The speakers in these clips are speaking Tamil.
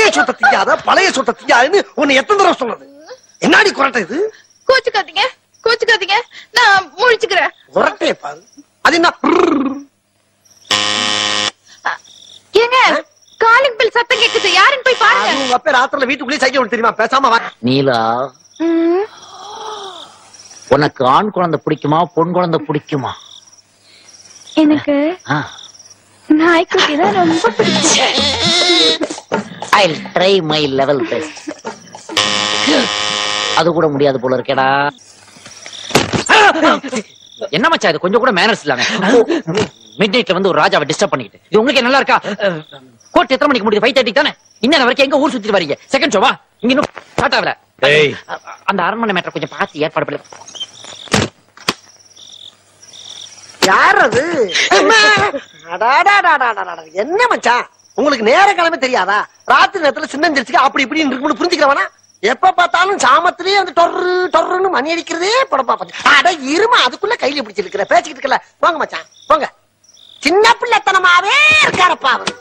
சொத்தை திங்காத பழைய சொத்தை திங்காதுன்னு உன்னை எத்தனை தடவை சொன்னது என்னடி குரட்டை இது கோச்சுக்காதீங்க கோச்சுக்காதீங்க நான் முழிச்சுக்கிறேன் குரட்டையை பாரு அது என்ன ஏங்க காலிங் பில் சத்தம் கேக்குது யாருன்னு போய் அது பாருங்க உங்க அப்பா ராத்திரில வீட்டுக்குள்ளேயே சைக்கிள் ஓட்ட தெரியுமா பேசாம வா நீலா ம், உனக்கு ஆண் குழந்தை பிடிக்குமா பொன் குழந்தை பிடிக்குமா எனக்கு ஆ நாய்க்குட்டி தான் ரொம்ப பிடிக்கும் I try my level best அது கூட முடியாது போல இருக்கேடா என்ன மச்சான் இது கொஞ்சம் கூட மேனர்ஸ் இல்லாம மிட் நைட்ல வந்து ஒரு ராஜாவை டிஸ்டர்ப் பண்ணிக்கிட்டு இது உங்களுக்கு நல்லா இருக்கா கோர்ட் எத்தனை மணிக்கு முடியுது ஃபைவ் தேர்ட்டி தானே இன்னும் வரைக்கும் எங்க ஊர் சுத்திட்டு வரீங்க செகண்ட் ஷோவா இங்க இன்னும் ஸ்டார்ட் ஆகல ஏய். அந்த அரண்மனை மேட்டர் கொஞ்சம் பார்த்து ஏற்பாடு பண்ணு யார் அது அடாடாடாடாடாடா. என்ன மச்சான் உங்களுக்கு நேர கிழமை தெரியாதா ராத்திரி நேரத்துல சின்னஞ்சிரிச்சுக்கு அப்படி இப்படின்னு இருக்கும்னு புரிஞ்சுக்கிறவனா எப்ப பார்த்தாலும் சாமத்திலேயே வந்து டொர்ரு டொர்ருன்னு மணி அடிக்கிறதே படப்பா பார்த்து அட இருமா அதுக்குள்ள கையில பிடிச்சு இருக்கிற பேசிக்கிட்டு இருக்கல போங்க மச்சான் போங்க சின்ன பிள்ளைத்தனமாவே இருக்காரப்பா அவரு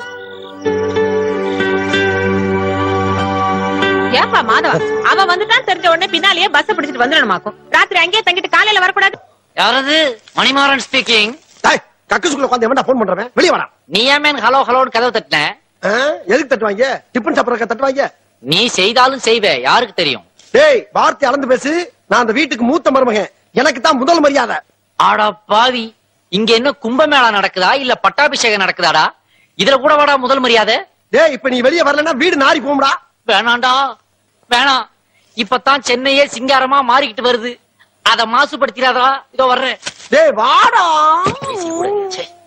ஏப்பா மாதவா அவன் வந்துட்டான் தெரிஞ்ச உடனே பின்னாலேயே பஸ் பிடிச்சிட்டு வந்துடணுமாக்கும் ராத்திரி அங்கேயே தங்கிட்டு காலையில வரக்கூடாது யாரது மணிமாறன் ஸ்பீக்கிங் டேய் கக்குசுக்குள்ள உட்காந்து எவன்டா போன் பண்றவன் வெளிய வாடா நீ ஏன் மேன் ஹலோ ஹலோன்னு கதவு தட்டின ஆ? எதுக்கு தட்டுவாங்க டிஃபன் சாப்பிடறக்க தட்டுவாங்க நீ செய்தாலும் செய்வே யாருக்கு தெரியும் டேய் வார்த்தை அளந்து பேசு நான் அந்த வீட்டுக்கு மூத்த மருமகன் எனக்கு தான் முதல் மரியாதை ஆடா பாவி இங்க என்ன கும்பமேளா நடக்குதா இல்ல பட்டாபிஷேகம் நடக்குதாடா இதுல கூட வாடா முதல் மரியாதை டேய் இப்ப நீ வெளிய வரலன்னா வீடு நாரி போகும்டா வேணாண்டா வேணாம் இப்பதான் சென்னையே சிங்காரமா மாறிக்கிட்டு வருது அத மாசுபடுத்திடாதா இதோ வர்றேன் டேய் வாடா பேசிக்கூட, ச்சே.